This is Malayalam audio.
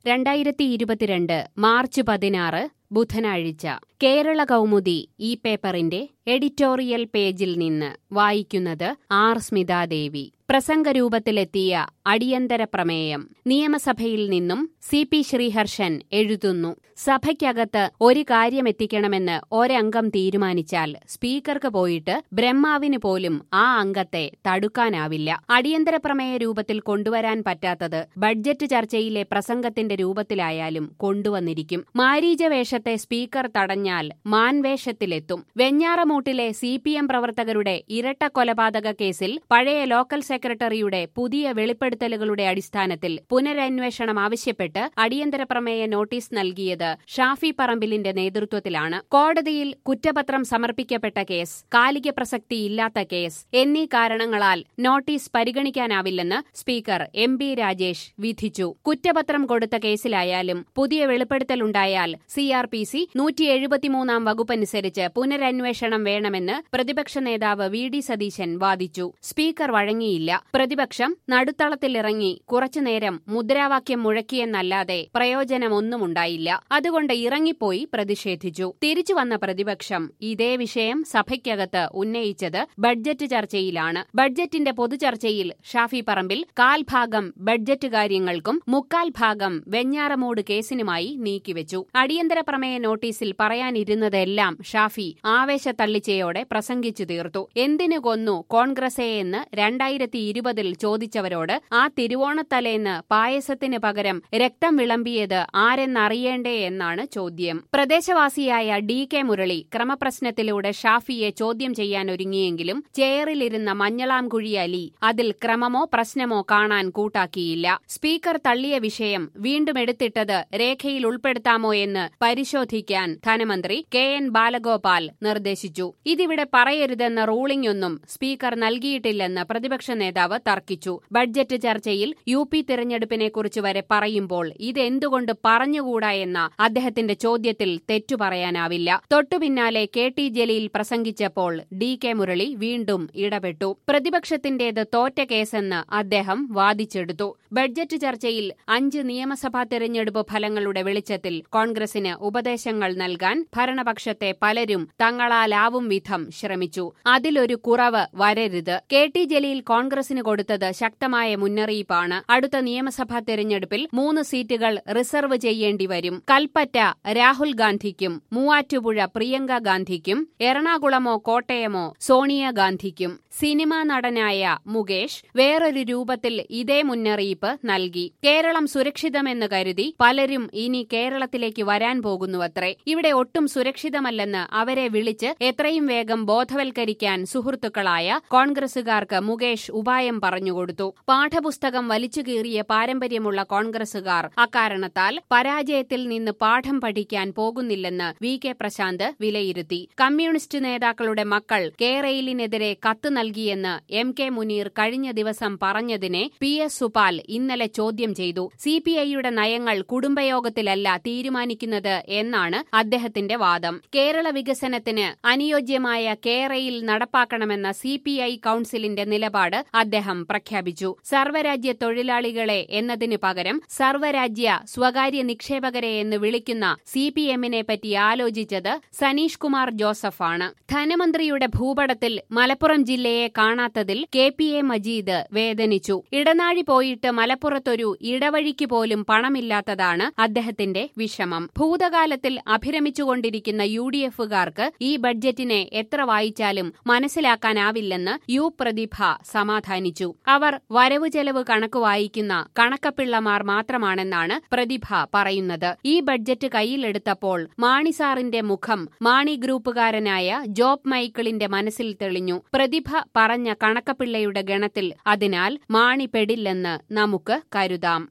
രണ്ടായിരത്തി ഇരുപത്തിരണ്ട് മാർച്ച് പതിനാറ് ബുധനാഴ്ച കേരള കൗമുദി ഈ പേപ്പറിന്റെ എഡിറ്റോറിയൽ പേജിൽ നിന്ന് വായിക്കുന്നത് ആർ സ്മിതാദേവി പ്രസംഗരൂപത്തിലെത്തിയ അടിയന്തര പ്രമേയം നിയമസഭയിൽ നിന്നും സി പി ശ്രീഹർഷൻ എഴുതുന്നു സഭയ്ക്കകത്ത് ഒരു കാര്യമെത്തിക്കണമെന്ന് ഒരംഗം തീരുമാനിച്ചാൽ സ്പീക്കർക്ക് പോയിട്ട് ബ്രഹ്മാവിന് പോലും ആ അംഗത്തെ തടുക്കാനാവില്ല അടിയന്തര പ്രമേയ രൂപത്തിൽ കൊണ്ടുവരാൻ പറ്റാത്തത് ബഡ്ജറ്റ് ചർച്ചയിലെ പ്രസംഗത്തിന്റെ രൂപത്തിലായാലും കൊണ്ടുവന്നിരിക്കും മാരീജ വേഷത്തെ സ്പീക്കർ തടഞ്ഞാൽ മാൻവേഷത്തിലെത്തും വെഞ്ഞാറമൂട്ടിലെ സി പി എം പ്രവർത്തകരുടെ ഇരട്ട കൊലപാതക കേസിൽ പഴയ ലോക്കൽ സെക്രട്ടറിയുടെ പുതിയ വെളിപ്പെടുത്തലുകളുടെ അടിസ്ഥാനത്തിൽ പുനരന്വേഷണം ആവശ്യപ്പെട്ട് അടിയന്തര പ്രമേയ നോട്ടീസ് നൽകിയത് ഷാഫി പറമ്പിലിന്റെ നേതൃത്വത്തിലാണ് കോടതിയിൽ കുറ്റപത്രം സമർപ്പിക്കപ്പെട്ട കേസ് കാലിക പ്രസക്തിയില്ലാത്ത കേസ് എന്നീ കാരണങ്ങളാൽ നോട്ടീസ് പരിഗണിക്കാനാവില്ലെന്ന് സ്പീക്കർ എം ബി രാജേഷ് വിധിച്ചു കുറ്റപത്രം കൊടുത്ത കേസിലായാലും പുതിയ വെളിപ്പെടുത്തലുണ്ടായാൽ സി ആർ പി സി നൂറ്റി എഴുപത്തിമൂന്നാം വകുപ്പനുസരിച്ച് പുനരന്വേഷണം വേണമെന്ന് പ്രതിപക്ഷ നേതാവ് വി ഡി സതീശൻ വാദിച്ചു സ്പീക്കർ വഴങ്ങിയില്ല പ്രതിപക്ഷം നടുത്തളത്തിലിറങ്ങി കുറച്ചുനേരം മുദ്രാവാക്യം മുഴക്കിയെന്നല്ലാതെ പ്രയോജനമൊന്നുമുണ്ടായില്ല അതുകൊണ്ട് ഇറങ്ങിപ്പോയി പ്രതിഷേധിച്ചു തിരിച്ചു വന്ന പ്രതിപക്ഷം ഇതേ വിഷയം സഭയ്ക്കകത്ത് ഉന്നയിച്ചത് ബഡ്ജറ്റ് ചർച്ചയിലാണ് ബഡ്ജറ്റിന്റെ പൊതുചർച്ചയിൽ ഷാഫി പറമ്പിൽ കാൽഭാഗം ബഡ്ജറ്റ് കാര്യങ്ങൾക്കും മുക്കാൽ ഭാഗം വെഞ്ഞാറമൂട് കേസിനുമായി നീക്കിവെച്ചു അടിയന്തര പ്രമേയ നോട്ടീസിൽ പറയാനിരുന്നതെല്ലാം ഷാഫി ആവേശത്തള്ളിച്ചയോടെ പ്രസംഗിച്ചു തീർത്തു എന്തിനു കൊന്നു കോൺഗ്രസെ എന്ന് രണ്ടായിരത്തി ഇരുപതിൽ ചോദിച്ചവരോട് ആ തിരുവോണത്തലേന്ന് പായസത്തിന് പകരം രക്തം വിളമ്പിയത് ആരെന്നറിയേണ്ടേ എന്നാണ് ചോദ്യം പ്രദേശവാസിയായ ഡി കെ മുരളി ക്രമപ്രശ്നത്തിലൂടെ ഷാഫിയെ ചോദ്യം ചെയ്യാൻ ഒരുങ്ങിയെങ്കിലും ചെയറിലിരുന്ന മഞ്ഞളാംകുഴി അലി അതിൽ ക്രമമോ പ്രശ്നമോ കാണാൻ കൂട്ടാക്കിയില്ല സ്പീക്കർ തള്ളിയ വിഷയം വീണ്ടും എടുത്തിട്ടത് രേഖയിൽ ഉൾപ്പെടുത്താമോ എന്ന് പരിശോധിക്കാൻ ധനമന്ത്രി കെ എൻ ബാലഗോപാൽ നിർദ്ദേശിച്ചു ഇതിവിടെ പറയരുതെന്ന റൂളിംഗ് ഒന്നും സ്പീക്കർ നൽകിയിട്ടില്ലെന്ന് പ്രതിപക്ഷ നേതാവ് തർക്കിച്ചു ബഡ്ജറ്റ് ചർച്ചയിൽ യു പി തിരഞ്ഞെടുപ്പിനെക്കുറിച്ച് വരെ പറയുമ്പോൾ ഇതെന്തുകൊണ്ട് പറഞ്ഞുകൂടാ എന്ന അദ്ദേഹത്തിന്റെ ചോദ്യത്തിൽ തെറ്റു പറയാനാവില്ല തൊട്ടുപിന്നാലെ കെ ടി ജലീൽ പ്രസംഗിച്ചപ്പോൾ ഡി കെ മുരളി വീണ്ടും ഇടപെട്ടു പ്രതിപക്ഷത്തിന്റേത് തോറ്റ കേസെന്ന് അദ്ദേഹം വാദിച്ചെടുത്തു ബഡ്ജറ്റ് ചർച്ചയിൽ അഞ്ച് നിയമസഭാ തെരഞ്ഞെടുപ്പ് ഫലങ്ങളുടെ വെളിച്ചത്തിൽ കോൺഗ്രസിന് ഉപദേശങ്ങൾ നൽകാൻ ഭരണപക്ഷത്തെ പലരും തങ്ങളാലാവും വിധം ശ്രമിച്ചു അതിലൊരു കുറവ് വരരുത് കെ ടി ജലീൽ കോൺഗ്രസിന് കൊടുത്തത് ശക്തമായ മുന്നറിയിപ്പാണ് അടുത്ത നിയമസഭാ തെരഞ്ഞെടുപ്പിൽ മൂന്ന് സീറ്റുകൾ റിസർവ് ചെയ്യേണ്ടി വരും കൽപ്പറ്റ രാഹുൽ ഗാന്ധിക്കും മൂവാറ്റുപുഴ പ്രിയങ്ക ഗാന്ധിക്കും എറണാകുളമോ കോട്ടയമോ സോണിയാഗാന്ധിക്കും സിനിമാ നടനായ മുകേഷ് വേറൊരു രൂപത്തിൽ ഇതേ മുന്നറിയിപ്പ് നൽകി കേരളം സുരക്ഷിതമെന്ന് കരുതി പലരും ഇനി കേരളത്തിലേക്ക് വരാൻ പോകുന്നുവത്രേ ഇവിടെ ഒട്ടും സുരക്ഷിതമല്ലെന്ന് അവരെ വിളിച്ച് എത്രയും വേഗം ബോധവൽക്കരിക്കാൻ സുഹൃത്തുക്കളായ കോൺഗ്രസുകാർക്ക് മുകേഷ് ഉപായം പറഞ്ഞുകൊടുത്തു പാഠപുസ്തകം വലിച്ചുകീറിയ പാരമ്പര്യമുള്ള കോൺഗ്രസുകാർ അക്കാരണത്താൽ പരാജയത്തിൽ നിന്ന് പാഠം പഠിക്കാൻ പോകുന്നില്ലെന്ന് വി കെ പ്രശാന്ത് വിലയിരുത്തി കമ്മ്യൂണിസ്റ്റ് നേതാക്കളുടെ മക്കൾ കേരയിലിനെതിരെ കത്ത് നൽകിയെന്ന് എം കെ മുനീർ കഴിഞ്ഞ ദിവസം പറഞ്ഞതിനെ പി എസ് സുപാൽ ഇന്നലെ ചോദ്യം ചെയ്തു സി പി ഐയുടെ നയങ്ങൾ കുടുംബയോഗത്തിലല്ല തീരുമാനിക്കുന്നത് എന്നാണ് അദ്ദേഹത്തിന്റെ വാദം കേരള വികസനത്തിന് അനുയോജ്യമായ കേരയിൽ നടപ്പാക്കണമെന്ന സി പി ഐ കൌൺസിലിന്റെ നിലപാട് അദ്ദേഹം പ്രഖ്യാപിച്ചു സർവ്വരാജ്യ തൊഴിലാളികളെ എന്നതിനു പകരം സർവ്വരാജ്യ സ്വകാര്യ നിക്ഷേപകരെ എന്ന് വിളിക്കുന്ന സി പി എമ്മിനെ പറ്റി ആലോചിച്ചത് സനീഷ് കുമാർ ജോസഫാണ് ധനമന്ത്രിയുടെ ഭൂപടത്തിൽ മലപ്പുറം ജില്ലയെ കാണാത്തതിൽ കെ പി എ മജീദ് വേദനിച്ചു ഇടനാഴി പോയിട്ട് മലപ്പുറത്തൊരു ഇടവഴിക്ക് പോലും പണമില്ലാത്തതാണ് അദ്ദേഹത്തിന്റെ വിഷമം ഭൂതകാലത്തിൽ അഭിരമിച്ചുകൊണ്ടിരിക്കുന്ന യു ഡി എഫുകാർക്ക് ഈ ബഡ്ജറ്റിനെ എത്ര വായിച്ചാലും മനസ്സിലാക്കാനാവില്ലെന്ന് യു പ്രതിഭ സമാധാനിച്ചു അവർ വരവ് ചെലവ് കണക്ക് വായിക്കുന്ന കണക്കപ്പിള്ളമാർ മാത്രമാണെന്നാണ് പ്രതിഭ പറയുന്നത് ഈ ബഡ്ജറ്റ് കയ്യിലെടുത്തപ്പോൾ മാണിസാറിന്റെ മുഖം മാണി ഗ്രൂപ്പുകാരനായ ജോബ് മൈക്കിളിന്റെ മനസ്സിൽ തെളിഞ്ഞു പ്രതിഭ പറഞ്ഞ കണക്കപ്പിള്ളയുടെ ഗണത്തിൽ അതിനാൽ മാണി പെടില്ലെന്ന് നമുക്ക് കരുതാം